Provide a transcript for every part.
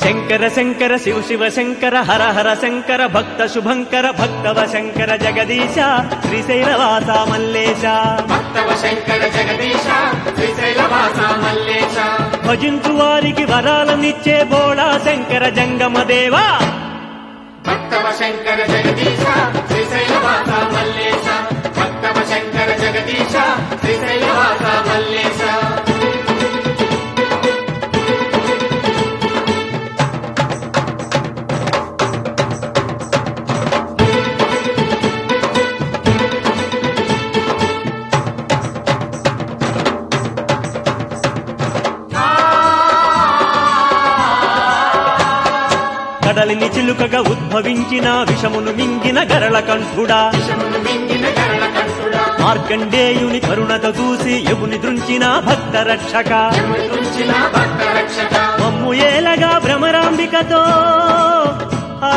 శంకర శంకర శివ శివ శంకర హర హర శంకర భక్త శుభంకర భక్తవ శంకర జగదీశ శ్రీశైలవాస మల్లేశ భక్తవ శంకర జగదీశ శ్రీశైలవాస మల్లేశ భజించు వారికి వరాలనిచ్చే బోళా శంకర జంగమ దేవా భక్తవ శంకర జగదీశ శ్రీశైలవాస మల్లేశ భక్తవ శంకర జగదీశ శ్రీశైలవాస మల్లేశ కడలిని చిలుకగా ఉద్భవించిన విషమును మింగిన గరళ కంఠుడా విషమును మింగిన గరళ కంఠుడా మార్కండేయుని కరుణత చూసి యముని దృంచిన భక్త రక్షక యముని గుంచిన భక్త రక్షక మమ్ము ఏలగా భ్రమరాంబికతో ఆ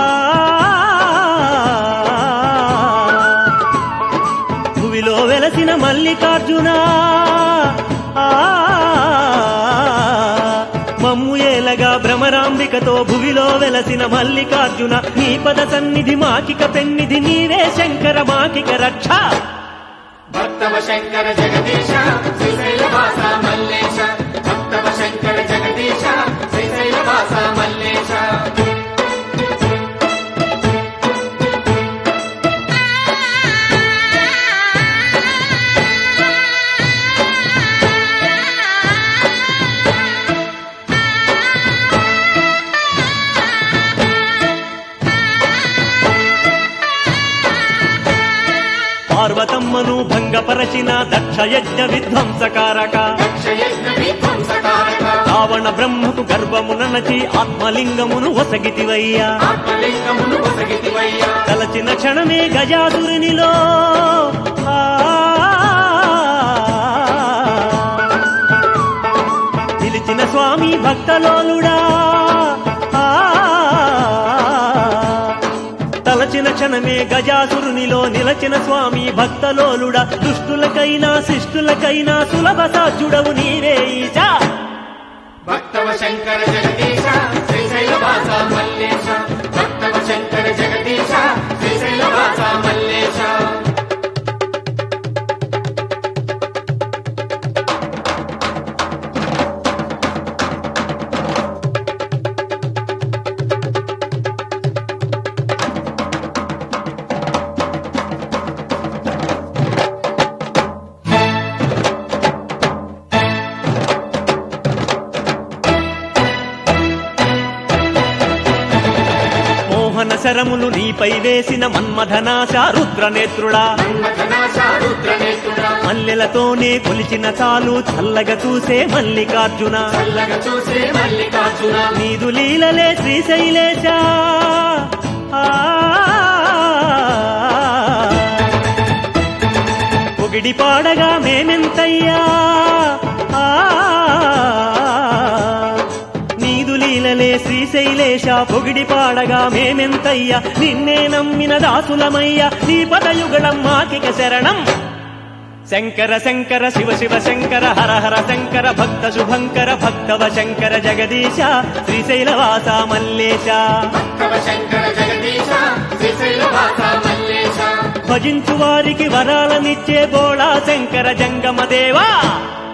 భువిలో వెలసిన మల్లికార్జున ఆ మమ్ము ఏలగా భ్రమరాంబికతో భువిలో వెలసిన మల్లికార్జున నీ పద సన్నిధి మాకిక పెన్నిధి నీవే శంకర మాకిక రక్ష భక్తవ శంకర జగదీశ శ్రీశైలవాస మల్లేశ భక్తవ శంకర జగదీశ శ్రీశైలవాస మల్లేశ పార్వతమ్మను భంగపరచిన దక్ష యజ్ఞ విధ్వంసకారక దక్షయజ్ఞ విధ్వంసకారక రావణ బ్రహ్మకు గర్భమున నచి ఆత్మలింగమును ఒసగితివయ్యా ఆత్మలింగమును ఒసగితివయ్యా తలచిన క్షణమే గజాసురునిలో ఆ నిలిచిన స్వామి భక్తలోలుడా ఆ తలచిన క్షణమే గజాసురునిలో నిలచిన స్వామి భక్తలోలుడా దుష్టులకైనా శిష్టులకైనా సులభ సాధ్యుడవు నీవే ఈశా భక్తవ శంకర జగదీశ శ్రీశైలవాస మల్లేశ భక్తవ శంకర జగదీశ శ్రీశైలవాస మల్లేశ మోహన శరములు నీపై వేసిన మన్మథనాశ రుద్రనేత్రుడా మన్మథనాశ రుద్రనేత్రుడా మల్లెలతోనే కొలిచిన చాలు చల్లగా చూసే మల్లికార్జున చల్లగా చూసే మల్లికార్జున నీదు లీలలే శ్రీశైలేశ ఆ. పొగిడి పాడగా మేమెంతయ్యా ఆ. నీదు లీలలే శ్రీశైలేశ పొగిడి పాడగా మేమెంతయ్యా నిన్నే నమ్మిన దాసులమయ్యా నీ పదయుగళం మాకిక శరణం శంకర శంకర శివ శివ శంకర హర హర శంకర భక్త శుభంకర భక్తవ శంకర జగదీశ శ్రీశైలవాస మల్లేశ భక్తవ శంకర జగదీశ శ్రీశైలవాస మల్లేశ భజించు వారికి వరాలనిచ్చే బోళా శంకర జంగమ దేవా